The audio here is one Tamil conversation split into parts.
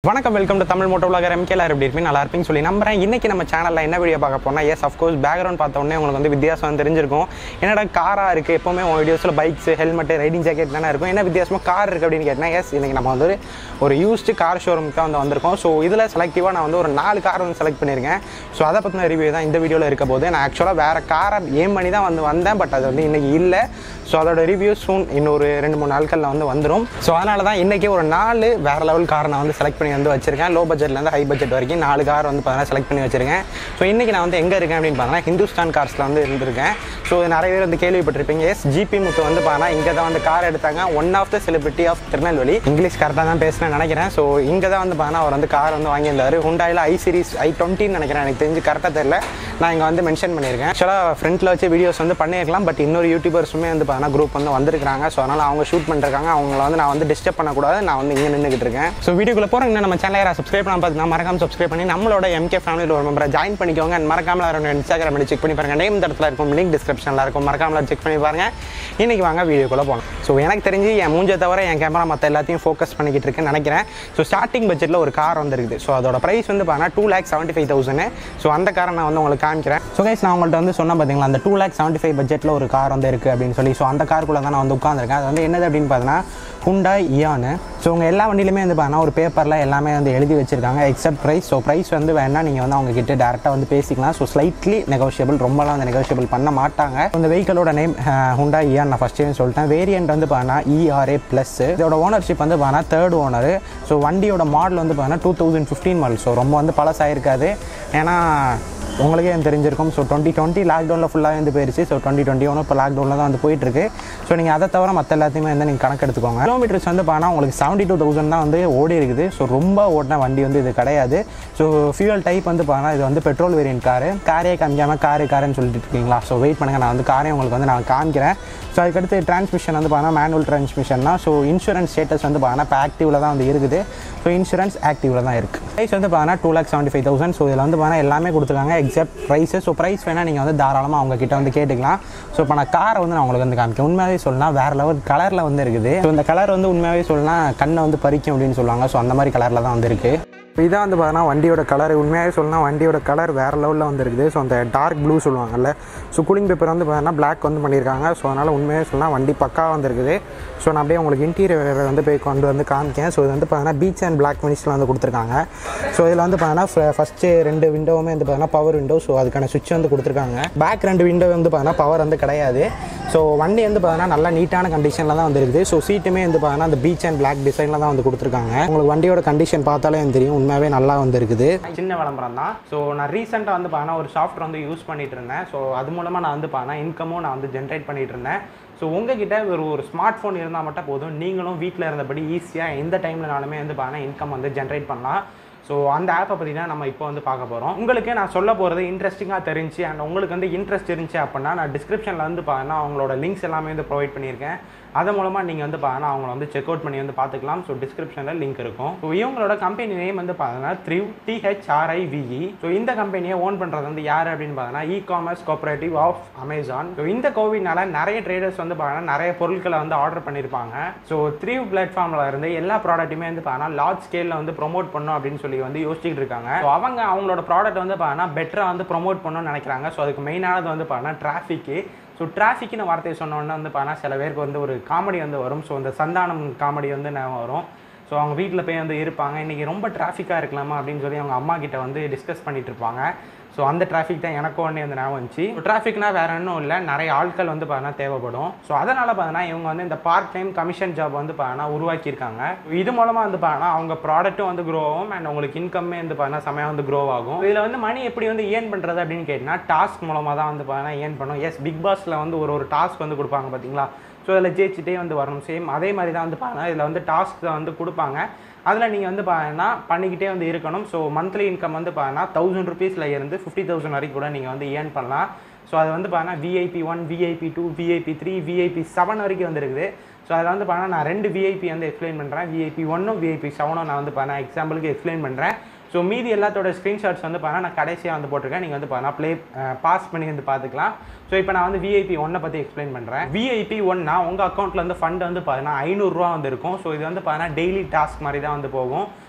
வணக்கம் welcome to Tamil moto vlogger எம்கேலார் எப்படி இருப்பீங்க நல்லா இருப்பீங்கன்னு சொல்லி நம்புறேன் இன்னைக்கு நம்ம சேனலில் என்ன வீடியோ பார்க்க போனால் எஸ் அஃப்கோர்ஸ் பேக்ரவுண்ட் பார்த்த உடனே உங்களுக்கு வந்து வித்தியாசம் தெரிஞ்சிருக்கும் என்னடா காராக இருக்குது எப்போவுமே உங்கள் வீடியோஸில் பைக்ஸ் ஹெல்மெட் ரைடிங் ஜாக்கெட் தானே இருக்கும் என்ன வித்தியாசமாக கார் இருக்குது அப்படின்னு கேட்டால் எஸ் இன்னைக்கு நம்ம வந்து ஒரு யூஸ்டு கார் ஷோரூம் தான் வந்து வந்திருக்கோம் ஸோ இதில் செலக்டிவாக நான் வந்து ஒரு நாலு கார் வந்து செலக்ட் பண்ணியிருக்கேன் ஸோ அதை பற்றின ரிவ்யூ தான் இந்த வீடியோவில் இருக்க போது நான் ஆக்சுவலாக வேறு காரை ஏம் பண்ணி தான் வந்து வந்தேன் பட் அது வந்து இன்னைக்கு இல்லை ஸோ அதோட ரிவ்யூ சூன் இன்னொரு ரெண்டு மூணு நாட்களில் வந்து வந்துடும் ஸோ அதனால தான் இன்றைக்கி ஒரு நாலு வேறு லெவல் கார் நான் வந்து செலக்ட் பண்ணி வந்து வச்சிருக்கேன் லோ பட்ஜெட்லேருந்து ஹை பட்ஜெட் வரைக்கும் நாலு கார் வந்து பார்த்தீங்கன்னா செலக்ட் பண்ணி வச்சிருக்கேன் ஸோ இன்றைக்கி நான் வந்து எங்கே இருக்கேன் அப்படின்னு பார்த்தீங்கன்னா ஹிந்துஸ்தான் கார்ஸில் வந்து இருந்திருக்கேன் ஸோ நிறைய பேர் வந்து கேள்விப்பட்டிருப்பீங்க எஸ் ஜிபி முத்து வந்து பார்த்தீங்கன்னா இங்கே தான் வந்து கார் எடுத்தாங்க one of the celebrity of Tirunelveli English கரெக்டாக தான் பேசுனேன் நினைக்கிறேன் ஸோ இங்கே தான் வந்து பார்த்தீங்கன்னா அவர் வந்து கார் வந்து வாங்கியிருந்தார் ஹுண்டாயில் ஐ சீரிஸ் ஐ டுவெண்ட்டின்னு நினைக்கிறேன் எனக்கு தெரிஞ்சு கரெக்டாக தெரியல நான் இங்கே வந்து மென்ஷன் பண்ணியிருக்கேன் ஆக்சுவலாக ஃப்ரண்ட்டில் வச்சு வீடியோஸ் வந்து பண்ணியிருக்கலாம் பட் இன்னொரு யூடியூபர்ஸுமே வந்து பார்த்தீங்கன்னா குரூப் வந்து வந்திருக்காங்க ஸோ அதனால் அவங்க ஷூட் பண்ணிருக்காங்க அவங்கள வந்து நான் வந்து டிஸ்டர்ப் பண்ணக்கூடாது நான் வந்து இங்கே நின்றுக்கிட்டு இருக்கேன் ஸோ வீடியோக்குள்ள போகிறேன் இன்னும் நம்ம சேனலை யாராவது சப்ஸ்கிரைப் பண்ண பார்த்தீங்கன்னா மறக்காம சப்ஸ்கிரைப் பண்ணி நம்மளோட எம்கே ஃபேமிலியில் ஒரு மெம்பரை ஜாயின் பண்ணிக்கோங்க and மறக்காமல அவரோட இன்ஸ்டாகிராம் செக் பண்ணி பாருங்க நேம் இந்த இடத்துல இருக்கும் லிங்க் டிஸ்கிரிப்ஷனில் இருக்கும் மறக்காமல செக் பண்ணி பாருங்க இன்னைக்கு வாங்க வீடியோக்குள்ள போகலாம் ஸோ எனக்கு தெரிஞ்சு என் மூஞ்சை தவிர என் கேமரா மற்ற எல்லாத்தையும் ஃபோக்கஸ் பண்ணிக்கிட்டு இருக்கேன்னு நினைக்கிறேன் ஸோ ஸ்டார்டிங் பட்ஜெட்டில் ஒரு கார் வந்துருக்குது ஸோ அதோட ப்ரைஸ் வந்து பார்த்தீங்கன்னா two lakh seventy five thousand so அந்த காரை நான் வந்து உங்களுக்கு காமிக்கிறேன் ஸோ கைஸ் நான் உங்கள்கிட்ட வந்து சொன்னேன் பார்த்தீங்களா அந்த டூ லேக் செவன்ட்டி ஃபைவ் பட்ஜெட்டில் ஒரு கார் வந்து இருக்குது அப்படின்னு சொல்லி ஸோ அந்த காருக்குள்ளே தான் நான் வந்து உட்காந்துருக்கேன் அது வந்து என்னது அப்படின்னு பார்த்தீங்கன்னா ஹுண்டாய் இயானு ஸோ உங்கள் எல்லா வண்டியிலுமே வந்து பார்த்தீங்கன்னா ஒரு பேப்பரில் எல்லாமே வந்து எழுதி வச்சிருக்காங்க எக்ஸப்ட் ப்ரைஸ் ஸோ ப்ரைஸ் வந்து வேணால் நீங்கள் வந்து அவங்க கிட்ட டேரெக்டாக வந்து பேசிக்கலாம் ஸோ ஸ்லைட்லி நெகோஷியபிள் ரொம்பலாம் வந்து நெகோஷியபிள் பண்ண மாட்டாங்க இந்த வெஹிக்கலோட நேம் ஹுண்டாய் இயான் நான் ஃபஸ்ட்டே சொல்லிட்டேன் வேரியன்ட் வந்து பார்த்தீங்கன்னா இஆர்ஏ ப்ளஸ் இதோட ஓனர்ஷிப் வந்து பார்த்தீங்கன்னா தேர்ட் ஓனர் ஸோ வண்டியோட மாடல் வந்து பார்த்தீங்கன்னா two thousand fifteen model so ரொம்ப வந்து பழசாயிருக்காது ஏன்னா உங்களுக்கே எனக்கு தெரிஞ்சிருக்கும் ஸோ டுவெண்ட்டி டுவெண்ட்டி லாக்டவுனில் ஃபுல்லாக வந்து போயிருச்சு ஸோ டுவெண்ட்டி டுவெண்ட்டி ஒன்று இப்போ லாக்டவுனில் தான் வந்து போயிட்டுருக்கு ஸோ நீங்கள் அதை தவிர மற்ற எல்லாத்தையுமே வந்து நீங்கள் கணக்கு எடுத்துக்கோங்க கிலோமீட்டர்ஸ் வந்து பார்த்தா உங்களுக்கு செவன்ட்டி டூ தௌசண்ட் தான் வந்து ஓடி இருக்குது ஸோ ரொம்ப ஓடின வண்டி வந்து இது கிடையாது ஸோ ஃபியூவல் டைப் வந்து பார்த்தா இது வந்து பெட்ரோல் வேரியன்ட் காரு காரே காமிக்காமல் காரு காருன்னு சொல்லிட்டு இருக்கீங்களா ஸோ வெயிட் பண்ணுங்கள் நான் வந்து காரே உங்களுக்கு வந்து நான் காமிக்கிறேன் ஸோ அதுக்கடுத்து டிரான்ஸ்மிஷன் வந்து பார்த்தா மேனுவல் டிரான்ஸ்மிஷன் தான் ஸோ இன்சூரன்ஸ் ஸ்டேட்டஸ் வந்து பார்த்தா இப்போ ஆக்டிவில் தான் வந்து இருக்குது ஸோ இன்சூரன்ஸ் ஆக்டிவில் தான் இருக்குது ப்ரைஸ் வந்து பார்த்தா two lakh seventy five thousand so இதில் வந்து பார்த்தா எல்லாமே கொடுத்துருக்காங்க எக்ஸப்ட் ப்ரைஸு ஸோ ப்ரைஸ் வேணால் நீங்கள் வந்து தாராளமாக அவங்க கிட்ட வந்து கேட்டுக்கலாம் ஸோ இப்போ நான் காரை வந்து நான் உங்களுக்கு வந்து காமிக்கேன் உண்மையாகவே சொல்லலாம் வேறு லெவல் கலரில் வந்து இருக்குது ஸோ இந்த கலர் வந்து உண்மையாகவே சொல்லலாம் கண்ணை வந்து பறிக்கும் அப்படின்னு சொல்லுவாங்க ஸோ அந்த மாதிரி கலரில் தான் வந்து இருக்குது இப்போ இதான் வந்து பார்த்தீங்கன்னா வண்டியோட கலர் உண்மையாகவே சொல்லலாம் வண்டியோட கலர் வேறு லெவலில் வந்து இருக்குது ஸோ அந்த டார்க் ப்ளூ சொல்லுவாங்கல்ல ஸோ கூலிங் பேப்பர் வந்து பார்த்தீங்கன்னா பிளாக் வந்து பண்ணியிருக்காங்க ஸோ அதனால் உண்மையாக சொல்லலாம் வண்டி பக்காவாக வந்துருக்குது ஸோ நான் அப்படியே உங்களுக்கு இன்டீரியர் வந்து போய் கொண்டு வந்து காமிக்கேன் ஸோ இது வந்து பார்த்தீங்கன்னா பீச் அண்ட் பிளாக் ஃபினிஷில் வந்து கொடுத்துருக்காங்க ஸோ இதில் வந்து பார்த்தீங்கன்னா ஃபஸ்ட்டு ரெண்டு விண்டோவுமே வந்து பார்த்தீங்கன்னா பவர் விண்டோ ஸோ அதுக்கான சுவிட்ச் வந்து கொடுத்துருக்காங்க பேக் ரெண்டு விண்டோ வந்து பார்த்தீங்கன்னா பவர் வந்து கிடையாது ஸோ வண்டி வந்து பார்த்தீங்கன்னா நல்லா நீட்டான கண்டிஷனில் தான் வந்துருக்குது ஸோ சீட்டுமே வந்து பார்த்தீங்கன்னா அந்த பீச் அண்ட் பிளாக் டிசைனில் தான் வந்து கொடுத்துருக்காங்க உங்களுக்கு வண்டியோட கண்டிஷன் பார்த்தாலே எனக்கு தெரியும் உண்மையாகவே நல்லா வந்துருக்குது சின்ன விளம்பரம் தான் ஸோ நான் ரீசெண்டாக வந்து பார்த்தீங்கன்னா ஒரு சாஃப்ட்வேர் வந்து யூஸ் பண்ணிட்டு இருந்தேன் ஸோ அது மூலமாக நான் வந்து பார்த்தீங்கன்னா இன்கமும் நான் வந்து ஜென்ரேட் பண்ணிட்டு இருந்தேன் ஸோ உங்ககிட்ட ஒரு ஒரு ஸ்மார்ட் ஃபோன் இருந்தால் மட்டும் போதும் நீங்களும் வீட்டில் இருந்தபடி ஈஸியாக எந்த டைம்லனாலுமே வந்து பார்த்தீங்கன்னா இன்கம் வந்து ஜென்ரேட் பண்ணலாம் ஸோ அந்த ஆப்பை பற்றி தான் நம்ம இப்போ வந்து பார்க்க போகிறோம் உங்களுக்கு நான் சொல்ல போகிறது இன்ட்ரெஸ்டிங்காக தெரிஞ்சு அண்ட் உங்களுக்கு வந்து இன்ட்ரெஸ்ட் இருந்துச்சு அப்படின்னா நான் டிஸ்கிரிப்ஷனில் வந்து பார்த்தீங்கன்னா அவங்களோட லிங்க்ஸ் எல்லாமே வந்து ப்ரொவைட் பண்ணியிருக்கேன் அது மூலமாக நீங்கள் வந்து பார்த்தீங்கன்னா அவங்கள வந்து செக் அவுட் பண்ணி வந்து பார்த்துக்கலாம் ஸோ டிஸ்கிரிப்ஷனில் லிங்க் இருக்கும் ஸோ இவங்களோட கம்பெனி நேம் வந்து பார்த்தீங்கன்னா த்ரீ டிஹெச்ஆர்ஐவிஇ ஸோ இந்த கம்பெனியை ஓன் பண்ணுறது வந்து யார் அப்படின்னு பார்த்தீங்கன்னா e commerce cooperative of Amazon so இந்த கோவிட்னால நிறைய ட்ரேடர்ஸ் வந்து பார்த்தீங்கன்னா நிறைய பொருட்களை வந்து ஆர்டர் பண்ணியிருப்பாங்க ஸோ த்ரீ பிளாட்ஃபார்மில் இருந்து எல்லா ப்ராடக்ட்டுமே வந்து பார்த்தீங்கன்னா லார்ஜ் ஸ்கேலில் வந்து ப்ரொமோட் பண்ணும் அப்படின்னு சொல்லி வந்து யோசிச்சுட்டு இருக்காங்க ஸோ அவங்க அவங்களோட ப்ராடக்ட் வந்து பார்த்தீங்கன்னா பெட்டராக வந்து ப்ரொமோட் பண்ணணும்னு நினைக்கிறாங்க ஸோ அதுக்கு மெயினானது வந்து பார்த்தீங்கன்னா டிராஃபிக்கு ஸோ டிராஃபிக்னு வார்த்தையை சொன்னோன்னே வந்து பார்த்தீங்கன்னா சில பேருக்கு வந்து ஒரு காமெடி வந்து வரும் ஸோ இந்த சந்தானம் காமெடி வந்து ஞாபகம் வரும் ஸோ அவங்க வீட்டில் போய் வந்து இருப்பாங்க இன்றைக்கி ரொம்ப டிராஃபிக்காக இருக்கலாமா அப்படின்னு சொல்லி அவங்க அம்மா கிட்ட வந்து டிஸ்கஸ் பண்ணிட்டு இருப்பாங்க ஸோ அந்த டிராஃபிக் தான் எனக்கும் ஒன்றே வந்து ஞாபகம் வந்துச்சு டிராஃபிக்னா வேற ஒன்றும் இல்லை நிறைய ஆட்கள் வந்து பார்த்தீங்கன்னா தேவைப்படும் ஸோ அதனால் பார்த்தீங்கன்னா இவங்க வந்து இந்த பார்ட் டைம் கமிஷன் ஜாப் வந்து பார்த்தீங்கன்னா உருவாக்கியிருக்காங்க இது மூலமாக வந்து பார்த்தீங்கன்னா அவங்க ப்ராடக்ட்டும் வந்து க்ரோ ஆகும் அண்ட் உங்களுக்கு இன்கம்மே வந்து பார்த்தீங்கன்னா செமையாக வந்து க்ரோ ஆகும் இதில் வந்து மணி எப்படி வந்து ஏர்ன் பண்ணுறது அப்படின்னு கேட்டிங்கன்னா டாஸ்க் மூலமாக தான் வந்து பார்த்தீங்கன்னா ஏர்ன் பண்ணும் எஸ் பிக் பாஸில் வந்து ஒரு ஒரு டாஸ்க் வந்து கொடுப்பாங்க பார்த்தீங்களா ஸோ அதில் ஜெயிச்சுட்டே வந்து வரணும் சேம் அதே மாதிரி தான் வந்து பார்த்தீங்கன்னா இதில் வந்து டாஸ்க் வந்து கொடுப்பாங்க அதில் நீங்கள் வந்து பார்த்தீங்கன்னா பண்ணிக்கிட்டே வந்து இருக்கணும் ஸோ மந்த்லி இன்கம் வந்து பார்த்தீங்கன்னா தௌசண்ட் ருபீஸில் இருந்து ஃபிஃப்டி தௌசண்ட் வரைக்கும் கூட நீங்கள் வந்து ஏர்ன் பண்ணலாம் ஸோ அது வந்து பார்த்தீங்கன்னா VIP one VIP two VIP three VIP seven வரைக்கும் வந்து இருக்குது ஸோ அதில் வந்து பார்த்தீங்கன்னா நான் ரெண்டு விஐபி வந்து எக்ஸ்பிளைன் பண்ணுறேன் விஐபி ஒன்னும் விஐபி செவனும் நான் வந்து பார்த்தீங்கன்னா எக்ஸாம்பிளுக்கு எக்ஸ்பிளைன் பண்ணுறேன் ஸோ மீதி எல்லாத்தோட ஸ்க்ரீன்ஷாட்ஸ் வந்து பார்த்தீங்கன்னா நான் கடைசியாக வந்து போட்டிருக்கேன் நீங்கள் வந்து பார்த்தீங்கன்னா ப்ளே பாஸ் பண்ணி வந்து பார்த்துக்கலாம் ஸோ இப்போ நான் வந்து விஐபி ஒன்னை பற்றி எக்ஸ்பிளைன் பண்ணுறேன் விஐபி ஒன்னா உங்கள் அக்கௌண்ட்டில் வந்து ஃபண்ட் வந்து பார்த்தீங்கன்னா ஐநூறுரூவா வந்து இருக்கும் ஸோ இது வந்து பார்த்தீங்கன்னா டெய்லி டாஸ்க் மாதிரி தான் வந்து போகும்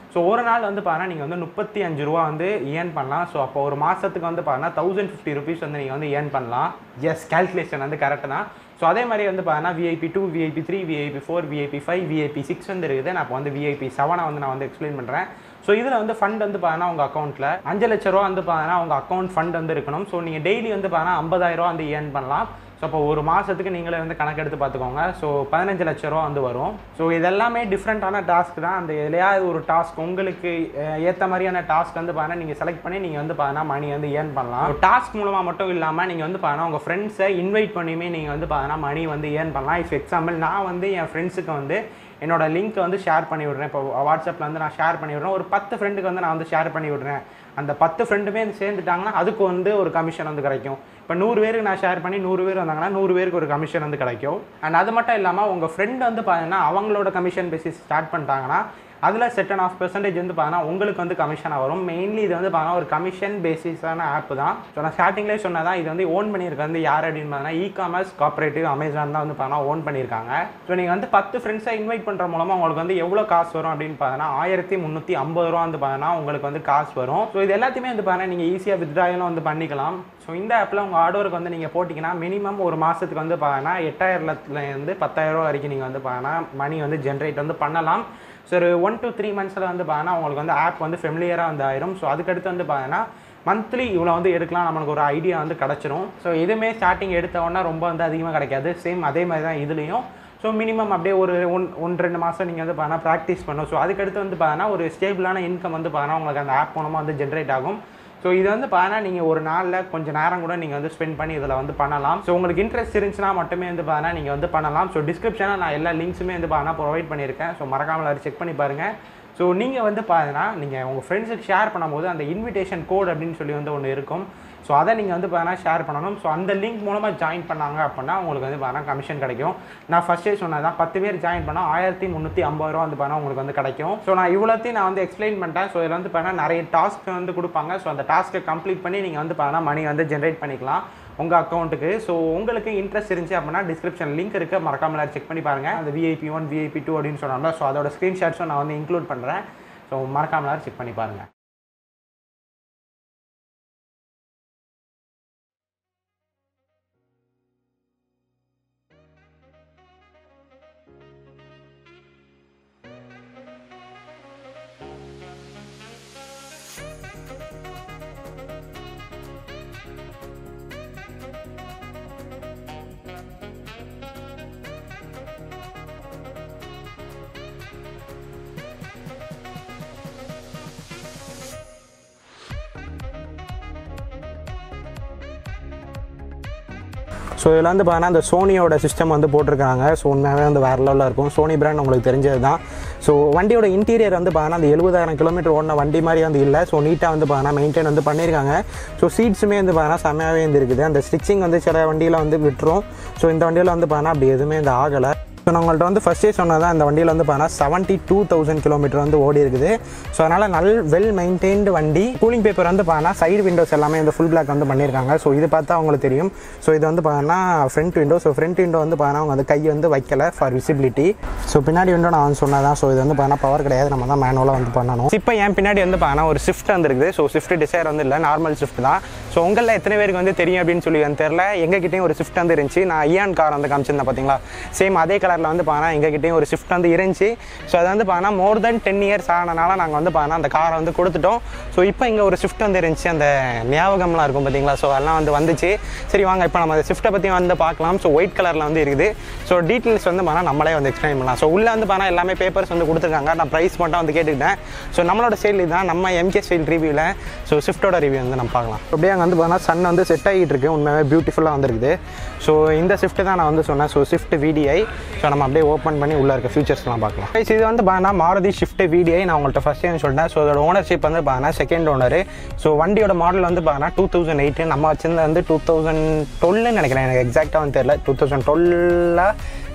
ஸோ ஒரு நாள் வந்து பார்த்தீங்கன்னா நீங்கள் வந்து முப்பத்தி அஞ்சு ரூபா வந்து ஏர்ன் பண்ணலாம் ஸோ அப்போ ஒரு மாதத்துக்கு வந்து பார்த்தீங்கன்னா தௌசண்ட் ஃபிஃப்டி ருபீஸ் வந்து நீங்கள் வந்து ஏர்ன் பண்ணலாம் எஸ் கேல்குலேஷன் வந்து கரெக்டு தான் ஸோ அதே மாதிரி வந்து பார்த்தீங்கன்னா VIP two VIP three VIP four VIP five VIP six வந்து இருக்குது நான் இப்போ வந்து விஐபி செவனை வந்து நான் வந்து எக்ஸ்பிளைன் பண்ணுறேன் ஸோ இதில் வந்து ஃபண்ட் வந்து பார்த்தீங்கன்னா உங்கள் அக்கௌண்ட்டில் அஞ்சு லட்ச ரூபா வந்து பார்த்தீங்கன்னா உங்கள் அக்கௌண்ட் ஃபண்ட் வந்து இருக்கணும் ஸோ நீங்கள் டெய்லி வந்து பார்த்தீங்கன்னா ஐம்பதாயிரம் ரூபா வந்து ஏர்ன் பண்ணலாம் ஸோ அப்போ ஒரு மாதத்துக்கு நீங்களே வந்து கணக்கெடுத்து பார்த்துக்கோங்க ஸோ பதினஞ்சு லட்ச ரூபா வந்து வரும் ஸோ இதெல்லாமே டிஃப்ரெண்ட்டான டாஸ்க் தான் அந்த எதுலையாவது ஒரு டாஸ்க் உங்களுக்கு ஏற்ற மாதிரியான டாஸ்க் வந்து பார்த்தீங்கன்னா நீங்கள் செலக்ட் பண்ணி நீங்கள் வந்து பார்த்தீங்கன்னா மணி வந்து ஏர்ன் பண்ணலாம் டாஸ்க் மூலமாக மட்டும் இல்லாமல் நீங்கள் வந்து பார்த்தீங்கன்னா உங்கள் ஃப்ரெண்ட்ஸை இன்வைட் பண்ணியுமே நீங்கள் வந்து பார்த்தீங்கன்னா மணி வந்து ஏர்ன் பண்ணலாம் இஃப் எக்ஸாம்பிள் நான் வந்து என் ஃப்ரெண்ட்ஸுக்கு வந்து என்னோட லிங்க்கை வந்து ஷேர் பண்ணி விடுறேன் இப்போ வாட்ஸ்அப்பில் வந்து நான் ஷேர் பண்ணி விடுறேன் ஒரு பத்து ஃப்ரெண்டுக்கு வந்து நான் வந்து ஷேர் பண்ணி விடுறேன் அந்த பத்து ஃப்ரெண்டுமே சேர்ந்துட்டாங்கன்னா அதுக்கு வந்து ஒரு கமிஷன் வந்து கிடைக்கும் இப்போ நூறு பேருக்கு நான் ஷேர் பண்ணி நூறு பேர் வந்தாங்கன்னா நூறு பேருக்கு ஒரு கமிஷன் வந்து கிடைக்கும் அண்ட் அது மட்டும் இல்லாமல் உங்கள் ஃப்ரெண்ட் வந்து பார்த்தீங்கன்னா அவங்களோட கமிஷன் பேசிஸ் ஸ்டார்ட் பண்ணிட்டாங்கன்னா அதில் செட் அண்ட் ஆஃப் பெர்சன்டேஜ் வந்து பார்த்தீங்கன்னா உங்களுக்கு வந்து கமிஷனாக வரும் மெயின்லி இது வந்து பார்த்தீங்கன்னா ஒரு கமிஷன் பேசிஸான ஆப் தான் ஸோ நான் ஸ்டார்டிங்லேயே சொன்னதான் இது வந்து ஓன் பண்ணியிருக்க வந்து யார் அப்படின்னு பார்த்தீங்கன்னா இ காமர்ஸ் காப்பரேட்டிவ் அமேசான் தான் வந்து பார்த்தீங்கன்னா ஓன் பண்ணியிருக்காங்க ஸோ நீங்கள் வந்து பத்து ஃப்ரெண்ட்ஸை இன்வைட் பண்ணுற மூலமாக உங்களுக்கு வந்து எவ்வளோ காசு வரும் அப்படின்னு பார்த்தீங்கன்னா ஆயிரத்தி முந்நூற்றி ஐம்பது ரூபா வந்து பார்த்தீங்கன்னா உங்களுக்கு வந்து காசு வரும் ஸோ இது எல்லாத்தையுமே வந்து பார்த்தீங்கன்னா நீங்கள் ஈஸியாக வித்ட்ராயலும் வந்து பண்ணிக்கலாம் ஸோ இந்த ஆப்பில் உங்கள் ஆர்டருக்கு வந்து நீங்கள் போட்டிங்கன்னா மினிமம் ஒரு மாதத்துக்கு வந்து பார்த்தீங்கன்னா எட்டாயிரத்துலேருந்து பத்தாயிரம் வரைக்கும் நீங்கள் வந்து பார்த்தீங்கன்னா மணி வந்து ஜென்ரேட் வந்து பண்ணலாம் ஸோ ஒரு ஒன் டு த்ரீ மந்த்ஸில் வந்து பார்த்தீங்கன்னா உங்களுக்கு வந்து ஆப் வந்து ஃபெமிலியராக வந்து ஆயிரும் ஸோ அதுக்கடுத்து வந்து பார்த்தீங்கன்னா மந்த்லி இவ்வளோ வந்து எடுக்கலாம் நம்மளுக்கு ஒரு ஐடியா வந்து கிடச்சிரும் ஸோ இதுவுமே ஸ்டார்டிங் எடுத்த உடனே ரொம்ப வந்து அதிகமாக கிடைக்காது சேம் அதே மாதிரி தான் இதுலேயும் ஸோ மினிமம் அப்படியே ஒரு ஒன் ஒன் ரெண்டு மாதம் நீங்கள் வந்து பார்த்தீங்கன்னா ப்ராக்டிஸ் பண்ணும் ஸோ அதுக்கடுத்து வந்து பார்த்தீங்கன்னா ஒரு ஸ்டேபிளான இன்கம் வந்து பார்த்தீங்கன்னா உங்களுக்கு அந்த ஆப் மூலமாக வந்து ஜென்ரேட் ஆகும் ஸோ இது வந்து பார்த்தீங்கன்னா நீங்கள் ஒரு நாளில் கொஞ்சம் நேரம் கூட நீங்கள் வந்து ஸ்பெண்ட் பண்ணி இதில் வந்து பண்ணலாம் ஸோ உங்களுக்கு இன்ட்ரெஸ்ட் இருந்துச்சுன்னா மட்டுமே வந்து பார்த்தீங்கன்னா நீங்கள் வந்து பண்ணலாம் ஸோ டிஸ்கிரிப்ஷனில் நான் எல்லா லிங்க்ஸுமே வந்து பார்த்தீங்கன்னா ப்ரொவைட் பண்ணியிருக்கேன் ஸோ மறக்காமல் அதை செக் பண்ணி பாருங்கள் ஸோ நீங்கள் வந்து பார்த்தீங்கன்னா நீங்கள் உங்கள் ஃப்ரெண்ட்ஸுக்கு ஷேர் பண்ணும்போது அந்த இன்விடேஷன் கோட் அப்படின்னு சொல்லி வந்து ஒன்று இருக்கும் ஸோ அதை நீங்கள் வந்து பார்த்தீங்கன்னா ஷேர் பண்ணணும் ஸோ அந்த லிங்க் மூலமாக ஜாயின் பண்ணாங்க அப்படின்னா உங்களுக்கு வந்து பார்த்தீங்கன்னா கமிஷன் கிடைக்கும் நான் ஃபஸ்ட்டே சொன்னதான் பத்து பேர் ஜாயின் பண்ணால் ஆயிரத்தி முந்நூற்றி ஐம்பது ரூபா வந்து பார்த்தீங்கன்னா உங்களுக்கு வந்து கிடைக்கும் ஸோ நான் இவ்வளோத்தையும் நான் வந்து எக்ஸ்பிளைன் பண்ணிட்டேன் ஸோ இதில் வந்து பார்த்தீங்கன்னா நிறைய டாஸ்க் வந்து கொடுப்பாங்க ஸோ அந்த டாஸ்க்கை கம்ப்ளீட் பண்ணி நீங்கள் வந்து பார்த்தீங்கன்னா மணி வந்து ஜென்ரேட் பண்ணிக்கலாம் உங்கள் அக்கௌண்ட்டுக்கு ஸோ உங்களுக்கு இன்ட்ரெஸ்ட் இருந்துச்சு அப்படின்னா டிஸ்கிரிப்ஷன் லிங்க் இருக்குது மறக்காம செக் பண்ணி பாருங்கள் அந்த விஐபி ஒன் விஐபி டூ அப்படின்னு சொன்னாங்க ஸோ அதோட ஸ்க்ரீன்ஷாட்ஸும் நான் வந்து இன்க்ளூட் பண்ணுறேன் ஸோ மறக்காம செக் பண்ணி பாருங்கள் ஸோ இதில் வந்து பார்த்தீங்கன்னா அந்த சோனியோட சிஸ்டம் வந்து போட்டிருக்காங்க ஸோ உண்மையாகவே வந்து வேறு லெவலில் இருக்கும் சோனி பிராண்ட் உங்களுக்கு தெரிஞ்சது தான் ஸோ வண்டியோட இன்டீரியர் வந்து பார்த்தீங்கன்னா அந்த எழுபதாயிரம் கிலோமீட்டர் ஓடின வண்டி மாதிரி வந்து இல்லை ஸோ நீட்டாக வந்து பார்த்தீங்கன்னா மெயின்டைன் வந்து பண்ணியிருக்காங்க ஸோ சீட்ஸுமே வந்து பார்த்தீங்கன்னா செம்மையாகவே வந்து இருக்குது அந்த ஸ்டிச்சிங் வந்து சில வண்டியில் வந்து விட்டுரும் ஸோ இந்த வண்டியில் வந்து பார்த்தீங்கன்னா அப்படி எதுவுமே இந்த ஆகலை ஸோ நான் உங்கள்கிட்ட வந்து ஃபஸ்ட்டே சொன்னதான் இந்த வண்டியில் வந்து பார்த்தீங்கன்னா செவன்ட்டி டூ தௌசண்ட் கிலோமீட்டர் வந்து ஓடி இருக்குது ஸோ அதனால் நல் வெல் மெயின்டைன்டு வண்டி கூலிங் பேப்பர் வந்து பார்த்தீங்கன்னா சைடு விண்டோஸ் எல்லாமே வந்து ஃபுல் பிளாக் வந்து பண்ணியிருக்காங்க ஸோ இது பார்த்தா அவங்களுக்கு தெரியும் ஸோ இது வந்து பார்த்தீங்கன்னா front window so front window வந்து பார்த்தீங்கன்னா அவங்க வந்து கை வந்து வைக்கல ஃபார் விசிபிலிட்டி ஸோ பின்னாடி விண்டோ நான் வந்து சொன்னதான் ஸோ இது வந்து பார்த்தீங்கன்னா பவர் கிடையாது நம்ம தான் மேனுவலாக வந்து பண்ணணும் இப்போ என் பின்னாடி வந்து பார்த்தீங்கன்னா ஒரு ஸ்விஃப்ட் வந்துருக்குது ஸோ ஸ்விஃப்ட் டிசைர் வந்து இல்லை நார்மல் ஸ்விஃப்ட் தான் ஸோ உங்களில் எத்தனை பேருக்கு வந்து தெரியும் அப்படின்னு சொல்லி வந்து தெரில எங்ககிட்டயும் ஒரு ஸ்விஃப்ட் வந்து இருந்துச்சு நான் ஐயான் கார் வந்து காமிச்சிருந்தேன் பார்த்தீங்களா சேம் அதே கலரில் வந்து பார்த்தீங்கன்னா எங்ககிட்டயும் ஒரு ஸ்விஃப்ட் வந்து இருந்துச்சு ஸோ அது வந்து பார்த்தீங்கன்னா மோர் தென் டென் இயர்ஸ் ஆனனால நாங்கள் வந்து பார்த்தீங்கன்னா அந்த காரை வந்து கொடுத்துட்டோம் ஸோ இப்போ இங்கே ஒரு ஸ்விஃப்ட் வந்து இருந்துச்சு அந்த ஞாபகம்லாம் இருக்கும் பார்த்தீங்களா ஸோ அதெல்லாம் வந்து வந்துச்சு சரி வாங்க இப்போ நம்ம அந்த ஸ்விஃப்ட்டை பற்றி வந்து பார்க்கலாம் ஸோ ஒயிட் கலரில் வந்து இருக்குது ஸோ டீட்டெயில்ஸ் வந்து பார்த்தா நம்மளே வந்து எக்ஸ்பிளைன் பண்ணலாம் ஸோ உள்ளே வந்து பார்த்தா எல்லாமே பேப்பர்ஸ் வந்து கொடுத்துருக்காங்க நான் ப்ரைஸ் மட்டும் வந்து கேட்டுக்கிட்டேன் ஸோ நம்மளோட சேல் இதுதான் நம்ம எம்கே ஸ்டைல் ரிவ்யூவில் ஸோ ஸ்விஃப்ட்டோட ரிவ்யூ வந்து நம்ம பார்க்கலாம் அப்படியே அங்கே வந்து பார்த்தா சன் வந்து செட் ஆகிட்டு இருக்கு உண்மையாகவே பியூட்டிஃபுல்லாக வந்துருக்குது ஸோ இந்த ஸ்விஃப்ட் தான் நான் வந்து சொன்னேன் ஸோ ஸ்விஃப்ட் விடிஐ ஸோ நம்ம அப்படியே ஓப்பன் பண்ணி உள்ளே இருக்க ஃபியூச்சர்ஸ்லாம் பார்க்கலாம் Guys, இது வந்து பார்த்தீங்கன்னா மாருதி ஷிஃப்ட் விடிஐ நான் உங்கள்கிட்ட ஃபஸ்ட் டைம் சொல்லிட்டேன் ஸோ அதோட ஓனர்ஷிப் வந்து பார்த்தீங்கன்னா செகண்ட் ஓனர் ஸோ வண்டியோட மாடல் வந்து பார்த்தீங்கன்னா டூ தௌசண்ட் எயிட்டு நம்ம வச்சிருந்தது வந்து டூ தௌசண்ட் டுவெல்னு நினைக்கிறேன் எனக்கு எக்ஸாக்டாக வந்து தெரியல டூ தௌசண்ட் டுவெல்ல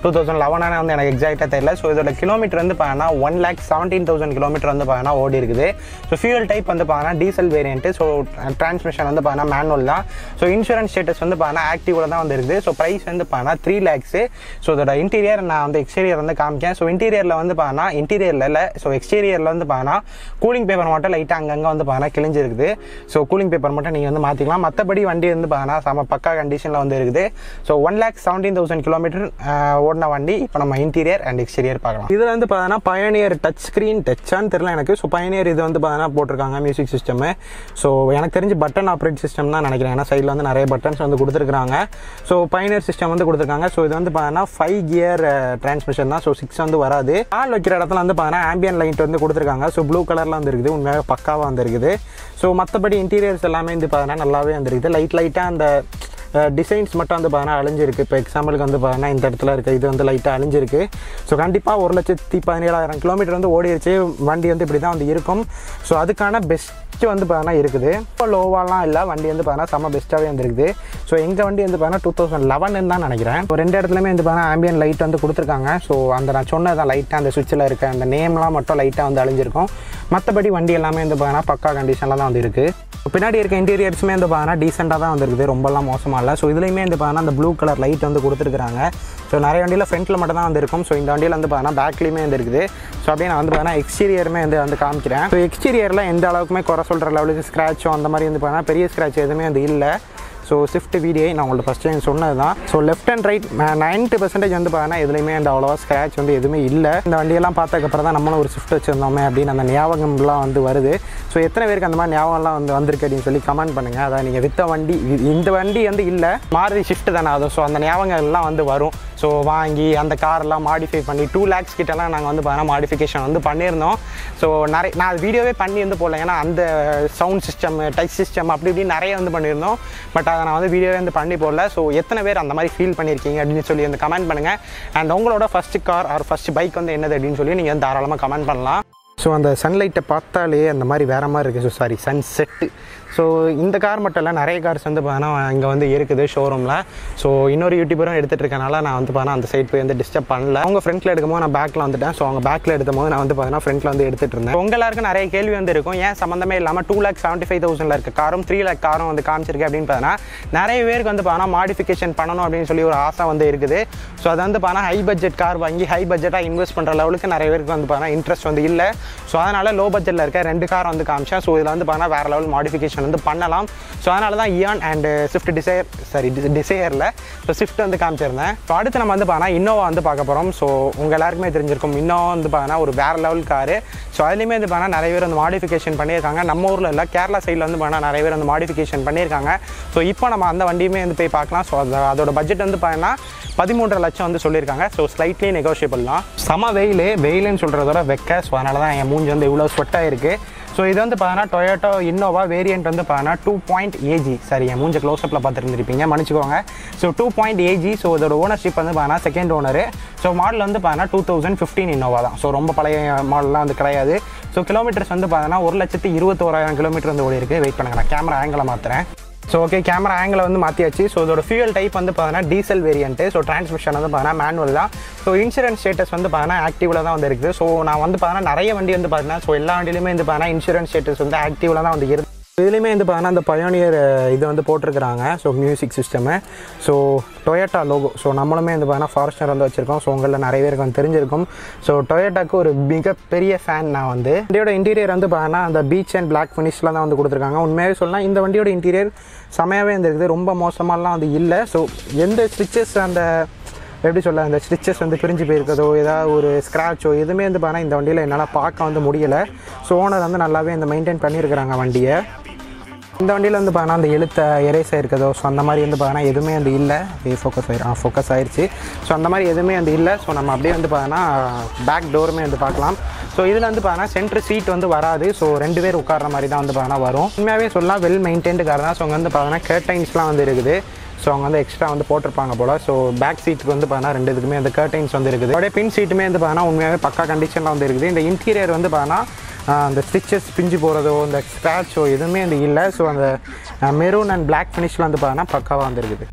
டூ தௌசண்ட் லெவனான வந்து எனக்கு எக்ஸாக்டாக தெரியல ஸோ இதோட கிலோமீட்டர் வந்து பார்த்தீங்கன்னா one lakh seventeen thousand kilometre வந்து பார்த்தீங்கன்னா ஓடி இருக்குது ஸோ ஃபியூல் டைப் வந்து பார்த்தீங்கன்னா டீசல் வேரியன்ட்டு ஸோ டிரான்ஸ்மிஷன் வந்து பார்த்தீங்கன்னா மேனுவல் தான் ஸோ இன்சூரன்ஸ் ஸ்டேட்டஸ் வந்து பார்த்தீங்கன்னா ஆக்டிவில் தான் வந்து இருக்குது ஸோ ப்ரைஸ் வந்து பார்த்தீங்கன்னா த்ரீ லேக்ஸு ஸோ இதோட இன்டீரியர் நான் வந்து எக்ஸ்டீரியர் வந்து காமிக்கேன் ஸோ இன்டீரியரில் வந்து பார்த்தீங்கன்னா இன்டீரியரில் இல்லை ஸோ எக்ஸ்டீரியரில் வந்து பார்த்தீங்கன்னா கூலிங் பேப்பர் மட்டும் லைட்டாக அங்கங்கே வந்து பார்த்தீங்கன்னா கிழிஞ்சிருக்குது ஸோ கூலிங் பேப்பர் மட்டும் நீங்கள் வந்து மாற்றிக்கலாம் மற்றபடி வண்டி வந்து பார்த்தீங்கன்னா செம பக்கா கண்டிஷனில் வந்து இருக்குது so one lakh seventeen thousand kilometre ஓடின வண்டி இப்போ நம்ம இன்டீரியர் அண்ட் எக்ஸ்டீரியர் பார்க்கலாம் இதில் வந்து பார்த்தீங்கன்னா பயனியர் டச் ஸ்க்ரீன் டச்சான்னு தெரியல எனக்கு ஸோ பயனியர் இது வந்து பார்த்தீங்கன்னா போட்டிருக்காங்க மியூசிக் சிஸ்டமு ஸோ எனக்கு தெரிஞ்சு பட்டன் ஆப்ரேட் சிஸ்டம் தான் நினைக்கிறேன் ஏன்னா சைடில் வந்து நிறைய பட்டன்ஸ் வந்து கொடுத்துருக்காங்க ஸோ பயனியர் சிஸ்டம் வந்து கொடுத்துருக்காங்க ஸோ இது வந்து பார்த்தீங்கன்னா ஃபைவ் கியர் டிரான்ஸ்மிஷன் தான் ஸோ சிக்ஸ் வந்து வராது ஆள் வைக்கிற இடத்துல வந்து பார்த்தீங்கன்னா ஆம்பியன் லைட் வந்து கொடுத்துருக்காங்க ஸோ ப்ளூ கலரில் வந்து இருக்குது உண்மையாக பக்காவாக வந்து இருக்குது ஸோ மற்றபடி இன்டீரியர்ஸ் எல்லாமே வந்து பார்த்தீங்கன்னா நல்லாவே வந்துருக்குது லைட் லைட்டாக அந்த டிசைன்ஸ் மட்டும் வந்து பார்த்தீங்கன்னா அழிஞ்சிருக்கு இப்போ எக்ஸாம்பிளுக்கு வந்து பார்த்தீங்கன்னா இந்த இடத்துல இருக்குது இது வந்து லைட்டாக அழிஞ்சிருக்கு ஸோ கண்டிப்பாக ஒரு லட்சத்தி பதினேழாயிரம் கிலோமீட்டர் வந்து ஓடிடுச்சு வண்டி வந்து இப்படி தான் வந்து இருக்கும் ஸோ அதுக்கான பெஸ்ட்டு வந்து பார்த்தீங்கன்னா இருக்குது இப்போ லோவாலாம் இல்லை வண்டி வந்து பார்த்தீங்கன்னா செம்ம பெஸ்ட்டாகவே வந்துருக்குது ஸோ எங்கள் வண்டி வந்து பார்த்தீங்கன்னா டூ தௌசண்ட் லெவன் தான் நினைக்கிறேன் இப்போ ரெண்டு இடத்துலையுமே வந்து பார்த்தீங்கன்னா ஆம்பியன் லைட் வந்து கொடுத்துருக்காங்க ஸோ அந்த நான் சொன்னதான் லைட்டாக அந்த சுவிட்சில் இருக்க அந்த நேம்லாம் மட்டும் லைட்டாக வந்து அழிஞ்சிருக்கும் மற்றபடி வண்டி எல்லாமே வந்து பார்த்தீங்கன்னா பக்கா கண்டிஷனில் தான் வந்து இருக்குது பின்னாடி இருக்க இன்டீரியர்ஸுமே வந்து பார்த்தீங்கன்னா டீசெண்டாக தான் வந்துருக்குது ரொம்பலாம் மோசமாக இல்லை ஸோ இதுலேயுமே வந்து பார்த்தீங்கன்னா அந்த ப்ளூ கலர் லைட் வந்து கொடுத்துருக்காங்க ஸோ நிறைய வண்டியில் ஃப்ரண்ட்டில் மட்டும் தான் வந்து இருக்கும் ஸோ இந்த வண்டியில் வந்து பார்த்தீங்கன்னா பேக்லேயுமே வந்து இருக்குது ஸோ அப்படியே நான் வந்து பார்த்தீங்கன்னா எக்ஸ்டீரியருமே வந்து வந்து காமிக்கிறேன் ஸோ எக்ஸ்டீரியரில் எந்த அளவுக்குமே குறை சொல்கிற லெவலுக்கு ஸ்க்ராச்சோ அந்த மாதிரி வந்து பார்த்தீங்கன்னா பெரிய ஸ்க்ராட்ச் எதுவுமே வந்து இல்லை ஸோ ஸ்விஃப்ட் வீடியோ நான் உங்கள்ட்ட ஃபஸ்ட் டைம் சொன்னது தான் so left and right ninety percentage வந்து பார்த்தீங்கன்னா எதுலையுமே அந்த அவ்வளோவா ஸ்க்ராச் வந்து எதுவுமே இல்லை இந்த வண்டியெல்லாம் பார்த்ததுக்கப்புறம் தான் நம்மளும் ஒரு ஸ்விஃப்ட் வச்சுருந்தோமே அப்படின்னு அந்த ஞாபகம்லாம் வந்து வருது ஸோ எத்தனை பேருக்கு அந்த மாதிரி ஞாபகம்லாம் வந்து வந்திருக்கு அப்படின்னு சொல்லி கமெண்ட் பண்ணுங்கள் அதான் நீங்கள் வித்த வண்டி இ- இந்த வண்டி வந்து இல்லை மாருதி ஷிஃப்ட் தானே அது ஸோ அந்த ஞாபகங்கள் எல்லாம் வந்து வரும் ஸோ வாங்கி அந்த கார்லாம் மாடிஃபை பண்ணி டூ லேக்ஸ் கிட்டலாம் நாங்கள் வந்து பார்த்தீங்கன்னா மாடிஃபிகேஷன் வந்து பண்ணியிருந்தோம் ஸோ நிறைய நான் வீடியோவே பண்ணி வந்து போடல ஏன்னா அந்த சவுண்ட் சிஸ்டம் டச் சிஸ்டம் அப்படி இப்படி நிறைய வந்து பண்ணியிருந்தோம் பட் அதை நான் வந்து வீடியோவே வந்து பண்ணி போடல ஸோ எத்தனை பேர் அந்த மாதிரி ஃபீல் பண்ணியிருக்கீங்க அப்படின்னு சொல்லி வந்து கமெண்ட் பண்ணுங்கள் அண்ட் உங்களோட first car or first bike வந்து என்னது அப்படின்னு சொல்லி நீங்கள் வந்து தாராளமாக கமெண்ட் பண்ணலாம் ஸோ அந்த சன்லைட்டை பார்த்தாலே அந்த மாதிரி வேறு மாதிரி இருக்குது so sorry sun set so இந்த கார் மட்டும் இல்லை நிறைய கார்ஸ் வந்து பார்த்தீங்கன்னா இங்கே வந்து இருக்குது ஷோரூமில் ஸோ இன்னொரு யூடியூபரும் எடுத்துகிட்டு இருக்கனால நான் வந்து பார்த்தீங்கன்னா அந்த சைட் போய் வந்து டிஸ்டர்ப் பண்ணல அவங்க ஃப்ரண்ட்டில் எடுக்கும்போது நான் பேக்கில் வந்துட்டேன் ஸோ அவங்க பேக்கில் எடுக்கும் போது நான் வந்து பார்த்தீங்கன்னா ஃப்ரண்ட்டில் வந்து எடுத்துகிட்டு இருந்தேன் உங்க எல்லாருக்கும் நிறைய கேள்வி வந்து இருக்கும் ஏன் சம்மந்தமே இல்லாமல் டூ லேக் செவன்ட்டி ஃபைவ் தௌசண்டில் இருக்க காரும் த்ரீ லேக் காரும் வந்து காமிச்சிருக்கு அப்படின்னு பார்த்தீங்கன்னா நிறைய பேருக்கு வந்து பார்த்தீங்கன்னா மாடிஃபிகேஷன் பண்ணணும் அப்படின்னு சொல்லி ஒரு ஆசை வந்து இருக்குது ஸோ அது வந்து பார்த்தீங்கன்னா ஹை பட்ஜெட் கார் வாங்கி ஹை பட்ஜெட்டாக இன்வெஸ்ட் பண்ணுற லெவலுக்கு நிறைய பேருக்கு வந்து பார்த்தீங்கன்னா இன்ட்ரெஸ்ட் வந்து இல்லை ஸோ அதனால் லோ பட்ஜெட்டில் இருக்க ரெண்டு கார் வந்து காமிச்சேன் ஸோ இதில் வந்து பார்த்தீங்கன்னா வேறு லெவல் மாடிஃபிகேஷன் வந்து பண்ணலாம் ஸோ அதனால தான் Eon and Swift Dzire sorry டிசையரில் ஸோ ஸ்விஃப்ட் வந்து காமிச்சிருந்தேன் ஸோ அடுத்து நம்ம வந்து பார்த்தீங்கன்னா இன்னோவா வந்து பார்க்க போகிறோம் ஸோ உங்கள் எல்லாருக்குமே தெரிஞ்சிருக்கும் இன்னோவா வந்து பார்த்தீங்கன்னா ஒரு வேறு லெவல் காரு ஸோ அதுலேயுமே வந்து பார்த்தீங்கன்னா நிறைய பேர் வந்து மாடிஃபிகேஷன் பண்ணியிருக்காங்க நம்ம ஊரில் இல்லை கேரளா சைடில் வந்து பார்த்தீங்கன்னா நிறைய பேர் வந்து மாடிஃபிகேஷன் பண்ணியிருக்காங்க ஸோ இப்போ நம்ம அந்த வண்டியுமே வந்து போய் பார்க்கலாம் ஸோ அது அதோட பட்ஜெட் வந்து பார்த்தீங்கன்னா பதிமூன்றரை லட்சம் வந்து சொல்லியிருக்காங்க ஸோ ஸ்லைட்லி நெகோஷியபிள் தான் செம வெயில் வெயிலுன்னு சொல்கிறதோட வெக்க ஸோ அதனால தான் என் மூஞ்சி வந்து இவ்வளோ ஸ்வெட்டாக இருக்குது ஸோ இது வந்து பார்த்தீங்கன்னா டொயோட்டோ இன்னோவா வேரியன்ட் வந்து பார்த்தீங்கன்னா டூ பாயிண்ட் ஏஜி சரி என் மூஞ்ச க்ளோஸ்அப்பில் பார்த்துருந்துருப்பீங்க மன்னிச்சுக்கோங்க so two point AG so இதோட ஓனர்ஷிப் வந்து பார்த்தீங்கன்னா செகண்ட் ஓனர் ஸோ மாடல் வந்து பார்த்தீங்கன்னா டூ தௌசண்ட் ஃபிஃப்டீன் இன்னோவா தான் ஸோ ரொம்ப பழைய மாடல்லாம் வந்து கிடையாது ஸோ கிலோமீட்டர்ஸ் வந்து பார்த்தீங்கன்னா ஒரு லட்சத்தி இருபத்தோராயிரம் கிலோமீட்டர் வந்து ஓடி இருக்கு வெயிட் பண்ணுங்க நான் கேமரா ஆங்கிளை மாற்றுறேன் ஸோ ஓகே கேமரா ஆங்கிளை வந்து மாற்றியாச்சு ஸோ இதோட ஃபியூல் டைப் வந்து பார்த்தீங்கன்னா டீசல் வேரியன்ட்டு ஸோ டிரான்ஸ்மிஷன் வந்து பார்த்தீங்கன்னா மேனுவல் தான் ஸோ இன்சூரன்ஸ் ஸ்டேட்டஸ் வந்து பார்த்தீங்கன்னா ஆக்டிவில் தான் வந்து இருக்குது ஸோ நான் வந்து பார்த்தீங்கன்னா நிறைய வண்டி வந்து பார்த்தீங்கன்னா ஸோ எல்லா வண்டியிலுமே வந்து பார்த்தீங்கன்னா இன்சூரன்ஸ் ஸ்டேட்டஸ் வந்து ஆக்டிவில் தான் வந்து இருக்கு இதுலேயுமே வந்து பார்த்தீங்கன்னா அந்த பயோனியர் இது வந்து போட்டிருக்கிறாங்க so music system so Toyota logo so நம்மளுமே வந்து பார்த்தீங்கன்னா ஃபாரஸ்டர் வந்து வச்சுருக்கோம் ஸோ உங்களில் நிறைய பேருக்கு வந்து தெரிஞ்சிருக்கும் ஸோ டொயோட்டாக்கு ஒரு மிகப்பெரிய ஃபேன் நான் வந்து வண்டியோட இன்டீரியர் வந்து பார்த்தீங்கன்னா அந்த பீச் அண்ட் பிளாக் ஃபினிஷில் தான் வந்து கொடுத்துருக்காங்க உண்மையாகவே சொல்லலாம் இந்த வண்டியோட இன்டீரியர் செமையாகவே இருந்திருக்குது ரொம்ப மோசமாலாம் வந்து இல்லை ஸோ எந்த ஸ்டிச்சஸ் அந்த எப்படி சொல்ல அந்த ஸ்டிச்சஸ் வந்து பிரிஞ்சு போயிருக்கதோ ஏதாவது ஒரு ஸ்க்ராச்சோ எதுவுமே வந்து பார்த்தா இந்த வண்டியில் என்னால் பார்க்க வந்து முடியலை ஸோ ஓனர் வந்து நல்லாவே இந்த மெயின்டைன் பண்ணியிருக்கிறாங்க வண்டியை இந்த வண்டியில் வந்து பார்த்தீங்கன்னா அந்த எழுத்த எரேஸ் ஆயிருக்கதோ ஸோ அந்த மாதிரி வந்து பார்த்தீங்கன்னா எதுவுமே வந்து இல்லை ஃபோக்கஸ் ஆயிரு ஆ ஃபோக்கஸ் ஆயிடுச்சு ஸோ அந்த மாதிரி எதுவுமே வந்து இல்லை ஸோ நம்ம அப்படியே வந்து பார்த்தீங்கன்னா பேக் டோருமே வந்து பார்க்கலாம் ஸோ இதில் வந்து பார்த்தீங்கன்னா சென்ட்ரு சீட் வந்து வராது ஸோ ரெண்டு பேர் உட்கார்ற மாதிரி தான் வந்து பார்த்தீங்கன்னா வரும் உண்மையாகவே சொல்லலாம் வெல் மெயின்டைன்டு கார் தான் ஸோ அங்கே வந்து பார்த்தீங்கன்னா கேர்டைன்ஸ்லாம் வந்து இருக்குது ஸோ அவங்க வந்து எக்ஸ்ட்ரா வந்து போட்டிருப்பாங்க போல் ஸோ பேக் சீட்டுக்கு வந்து பார்த்தீங்கன்னா ரெண்டு இதுக்குமே அந்த கர்டைன்ஸ் வந்து இருக்குது அப்படியே பின் சீட்டுமே வந்து பார்த்தீங்கன்னா உண்மையாகவே பக்கா கண்டிஷனில் வந்து இருக்குது இந்த இன்டீரியர் வந்து பார்த்தீங்கன்னா ஆஹ், அந்த ஸ்டிச்சஸ் பிஞ்சு போகிறதோ இந்த ஸ்க்ராச்சோ எதுவுமே வந்து இல்லை ஸோ அந்த மெரூன் அண்ட் பிளாக் ஃபினிஷில் வந்து பார்த்தீங்கன்னா பக்காவாக வந்து இருக்குது ஸோ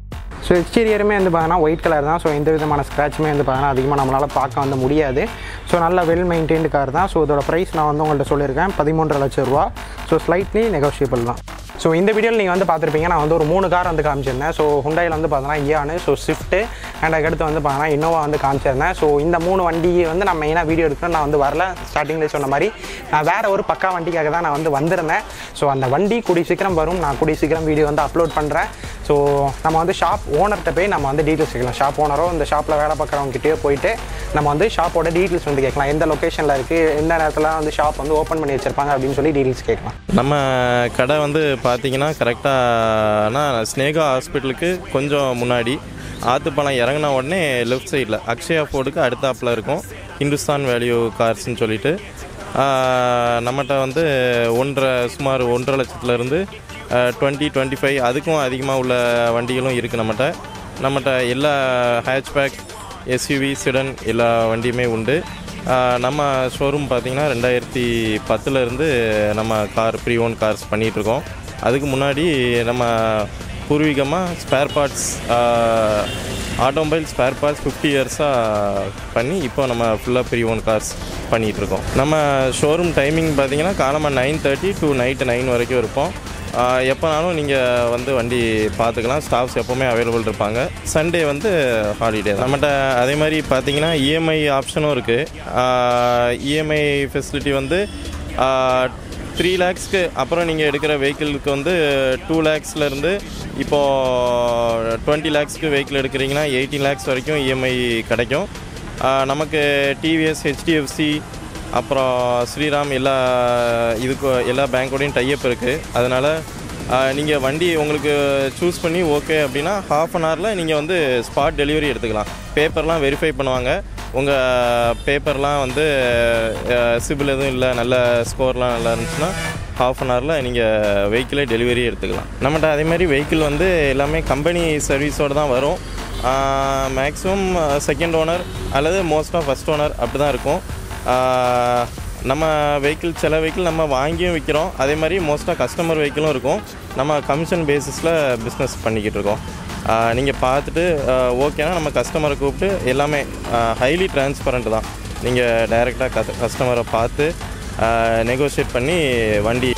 ஸோ எக்ஸ்டீரியருமே வந்து பார்த்தீங்கன்னா ஒயிட் கலர் தான் ஸோ எந்த விதமான ஸ்க்ராட்சுமே வந்து பார்த்தீங்கன்னா அதிகமாக நம்மளால் பார்க்க வந்து முடியாது ஸோ நல்ல வெல் மெயின்டைன்டு கார் தான் ஸோ இதோட ப்ரைஸ் நான் வந்து உங்கள்கிட்ட சொல்லியிருக்கேன் பதிமூன்றரை லட்சம் ரூபா ஸோ ஸ்லைட்லி நெகோஷியபிள் தான் ஸோ இந்த வீடியோவில் நீங்கள் வந்து பார்த்துருப்பீங்க நான் வந்து ஒரு மூணு கார் வந்து காமிச்சிருந்தேன் ஸோ ஹுண்டாயில் வந்து பார்த்தீங்கன்னா இயானு ஸோ ஸ்விஃப்ட்டு அண்ட் அதுக்கடுத்து வந்து பார்த்தீங்கன்னா இன்னோவா வந்து காமிச்சிருந்தேன் ஸோ இந்த மூணு வண்டி வந்து நான் மெயினாக வீடியோ எடுக்கணும் நான் வந்து வரல ஸ்டார்டிங்கில் சொன்ன மாதிரி நான் வேறு ஒரு பக்கா வண்டிக்காக தான் நான் வந்து வந்திருந்தேன் ஸோ அந்த வண்டி கூடிய சீக்கிரம் வரும் நான் கூடிய சீக்கிரம் வீடியோ வந்து அப்லோட் பண்ணுறேன் ஸோ நம்ம வந்து ஷாப் ஓனர்கிட்ட போய் நம்ம வந்து டீட்டெயில்ஸ் கேட்கலாம் ஷாப் ஓனரோ இந்த ஷாப்பில் வேலை பார்க்குறவங்ககிட்டயே போயிட்டு நம்ம வந்து ஷாப்போட டீட்டெயில்ஸ் வந்து கேட்கலாம் எந்த லொக்கேஷனில் இருக்குது எந்த நேரத்தில் வந்து ஷாப் வந்து ஓப்பன் பண்ணி வச்சிருப்பாங்க அப்படின்னு சொல்லி டீட்டெயில்ஸ் கேட்கலாம் நம்ம கடை வந்து பார்த்தீங்கன்னா கரெக்டாகனா ஸ்னேகா ஹாஸ்பிட்டலுக்கு கொஞ்சம் முன்னாடி ஆத்துப்பாலம் இறங்கின உடனே லெஃப்ட் சைடில் அக்ஷயா ஃபோர்டுக்கு அடுத்தாப்பில் இருக்கும் ஹிந்துஸ்தான் வேல்யூ கார்ஸ்னு சொல்லிட்டு ஆஹ், நம்மகிட்ட வந்து ஒன்றரை சுமார் ஒன்றரை லட்சத்துலேருந்து டுவெண்ட்டி டுவெண்ட்டி ஃபைவ் அதுக்கும் அதிகமாக உள்ள வண்டிகளும் இருக்குது நம்மகிட்ட நம்மகிட்ட எல்லா ஹேட்ச்பேக் எஸ்யூவி சிடன் எல்லா வண்டியுமே உண்டு ஆஹ் நம்ம ஷோரூம் பார்த்தீங்கன்னா ரெண்டாயிரத்தி பத்துலேருந்து நம்ம கார் ப்ரீ ஓன் கார்ஸ் பண்ணிகிட்ருக்கோம் அதுக்கு முன்னாடி நம்ம பூர்வீகமாக spare parts automobile spare parts fifty இயர்ஸாக பண்ணி இப்போ நம்ம ஃபுல்லாக ப்ரீ ஓன் கார்ஸ் பண்ணிகிட்ருக்கோம் நம்ம ஷோரூம் டைமிங் பார்த்தீங்கன்னா காலமாக nine thirty to night nine வரைக்கும் இருப்போம் ஆஹ் எப்போனாலும் நீங்கள் வந்து வண்டி பார்த்துக்கலாம் ஸ்டாஃப்ஸ் எப்போவுமே அவைலபிள் இருப்பாங்க சண்டே வந்து ஹாலிடே நம்மகிட்ட அதே மாதிரி பார்த்தீங்கன்னா இஎம்ஐ ஆப்ஷனும் இருக்குது இஎம்ஐ ஃபெசிலிட்டி வந்து த்ரீ லேக்ஸ்க்கு அப்புறம் நீங்கள் எடுக்கிற வெஹிக்கிளுக்கு வந்து டூ லேக்ஸ்லேருந்து இப்போது டுவெண்ட்டி லேக்ஸ்க்கு வெஹிக்கிள் எடுக்கிறீங்கன்னா எயிட்டீன் லேக்ஸ் வரைக்கும் இஎம்ஐ கிடைக்கும் ஆஹ் நமக்கு டிவிஎஸ் ஹெச்டிஎஃப்சி அப்புறம் ஸ்ரீராம் எல்லா இதுக்கு எல்லா பேங்க்கோடையும் டைப் இருக்குது அதனால் நீங்கள் வண்டி உங்களுக்கு சூஸ் பண்ணி ஓகே அப்படின்னா ஹாஃப் அன் ஹவரில் நீங்கள் வந்து ஸ்பாட் டெலிவரி எடுத்துக்கலாம் பேப்பர்லாம் வெரிஃபை பண்ணுவாங்க உங்கள் பேப்பர்லாம் வந்து சிபில் எதுவும் இல்லை நல்ல ஸ்கோர்லாம் நல்லா இருந்துச்சுன்னா ஹாஃப் அன் ஹவரில் நீங்கள் வெஹிக்கிளே டெலிவரி எடுத்துக்கலாம் நம்மகிட்ட அதே மாதிரி வெஹிக்கிள் வந்து எல்லாமே கம்பெனி சர்வீஸோடு தான் வரும் மேக்ஸிமம் செகண்ட் ஓனர் அல்லது மோஸ்ட்டாக ஃபஸ்ட் ஓனர் அப்படி தான் இருக்கும் ஆஹ் நம்ம வெஹிக்கிள் சில வெஹிக்கிள் நம்ம வாங்கியும் விற்கிறோம் அதே மாதிரி மோஸ்ட்டாக கஸ்டமர் வெஹிக்கிளும் இருக்கும் நம்ம கமிஷன் பேசிஸில் பிஸ்னஸ் பண்ணிக்கிட்டு இருக்கோம் நீங்கள் பார்த்துட்டு ஓகேனா நம்ம கஸ்டமரை கூப்பிட்டு எல்லாமே ஹைலி டிரான்ஸ்பரண்ட் தான் நீங்கள் டைரெக்டாக கஸ் கஸ்டமரை பார்த்து நெகோஷியேட் பண்ணி வண்டி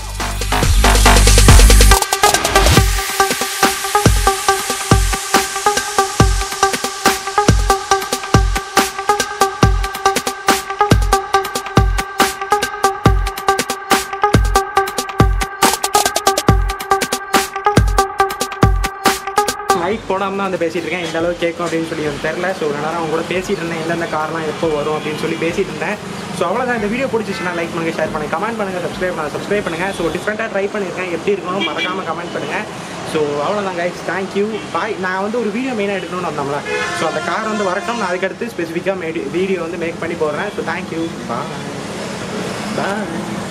மைக் போடாமல் தான் வந்து பேசிகிட்டு இருக்கேன் இந்த அளவுக்கு கேட்கும் அப்படின்னு சொல்லி எனக்கு தெரில ஸோ நேரம் அவங்க கூட பேசிட்டு இருந்தேன் எந்தெந்த கார்லாம் எப்போ வரும் அப்படின்னு சொல்லி பேசிட்டு இருந்தேன் ஸோ அவ்வளோதான் இந்த வீடியோ பிடிச்சிச்சுன்னா லைக் பண்ணுங்கள் ஷேர் பண்ணுங்கள் கமெண்ட் பண்ணுங்கள் சப்ஸ்கிரைப் பண்ணுங்கள் சப்ஸ்கிரைப் பண்ணுங்கள் ஸோ டிஃப்ரெண்ட்டாக ட்ரை பண்ணியிருக்கேன் எப்படி இருக்கணும் மறக்காமல் கமெண்ட் பண்ணுங்கள் ஸோ அவ்வளோதான் கைஸ் தேங்க்யூ பாய் நான் வந்து ஒரு வீடியோ மெயினாக எடுக்கணும்னு வந்தோம்ல ஸோ அந்த கார் வந்து வரட்டும் நான் அதுக்கடுத்து ஸ்பெசிஃபிக்காக வீடியோ வந்து மேக் பண்ணி போடுறேன் ஸோ தேங்க்யூ பாய் பாய்